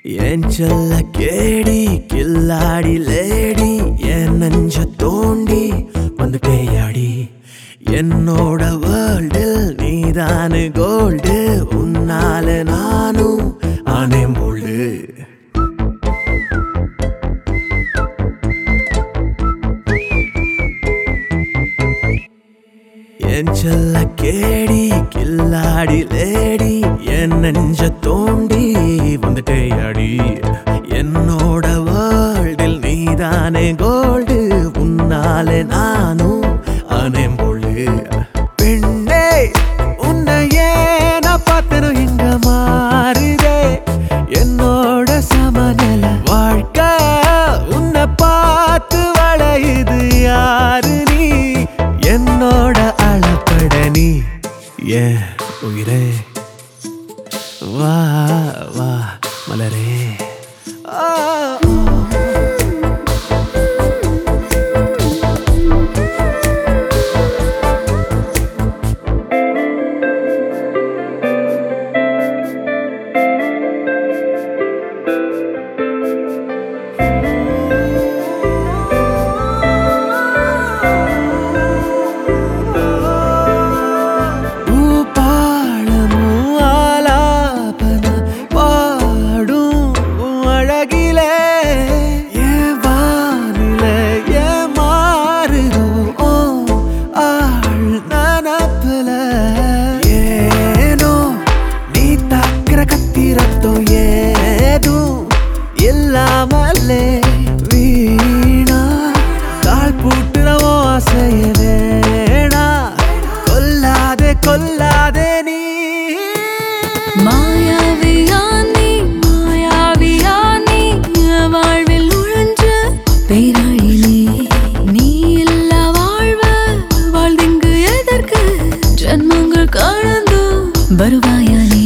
என் செல்ல கேடி கில்லாடி லேடி என் நெஞ்ச தோண்டி வந்து பேயாடி என்னோட வேர்ல்டில் நீதானு கோல்டு உன்னால நானும் ஆனே போல்டு என் செல்ல கேடி கில்லாடி லேடி என் நெஞ்ச தோண்டி வந்துட்டே அடி என்னோட வேர்ல்டில் நீதானே கோல்டு உன்னாலே நானும் ஆனேன் பொழு பெண்ணே உன்னை ஏன் பார்த்தனும் இங்க மாறுதே என்னோட சமநில வாழ்க்கை உன்னை பார்த்து வளையுது யாரு நீ என்னோட அளப்பட நீ ஏன் உயிரே வா வா மலரே ஆ, பூபாளமும் ஆலாபன பாடும் அழகிலே ஏன் வானிலை ஏன் மாறுதோ ஓ ஆள் நனப்புல ஏனோ நீ தாக்குற கத்திரத்தம் ஏதும் இல்லாமலே வீணா கால் பூட்டுற ஓசைய வேணா கொல்லாதே கொல்லாதே நீ மாயாவியா நீ மாயாவியா நீ என் வாழ்வில் நுழைஞ்ச பேராழி நீ நீ இல்லா வாழ்வ வாழ்ந்திங்கு எதற்கு ஜன்மங்கள் கடந்து வருவாயா நீ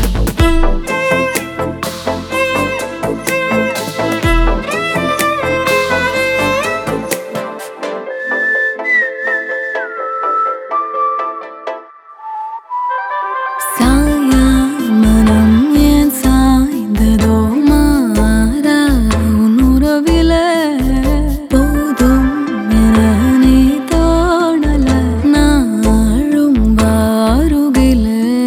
சாயா மனம் ஏன் சாய்ந்ததோ மாறா உன் உறவில போதும் என நீ தோணல நாளும் வாருகில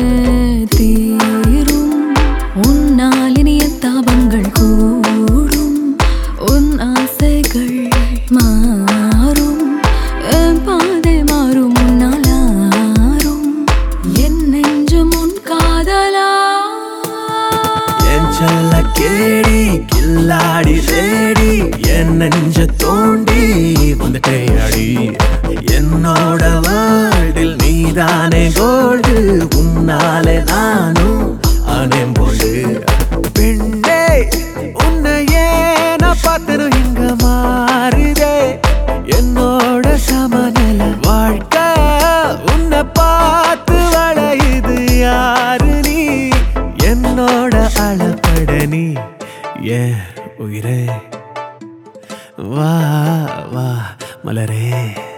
தீரும் உன்னால் இனிய தாபங்கள் கூடும் உன் ஆசைகள் மாறும் என் பாதை மாறும் உன்னால் ஆறும் என் நெஞ்சம் உன் காதலா என் செல்ல கேடி கில்லாடி லேடி என் நெஞ்ச தோண்டி வந்துட்டே அடி என்னோட வேர்ல்டில் நீதானே கோல்டு உன்னாலே நானும் ஆனேன் போல்டு பெண்ணே உன்னை ஏன் பார்த்தனும் இங்க மாறுதே என்னோட சமநில வாழ்க்கை உன்னை பார்த்து வளையுது யாரு நீ என்னோட அளப்பட நீ ஏன் உயிரே வா வா மலரே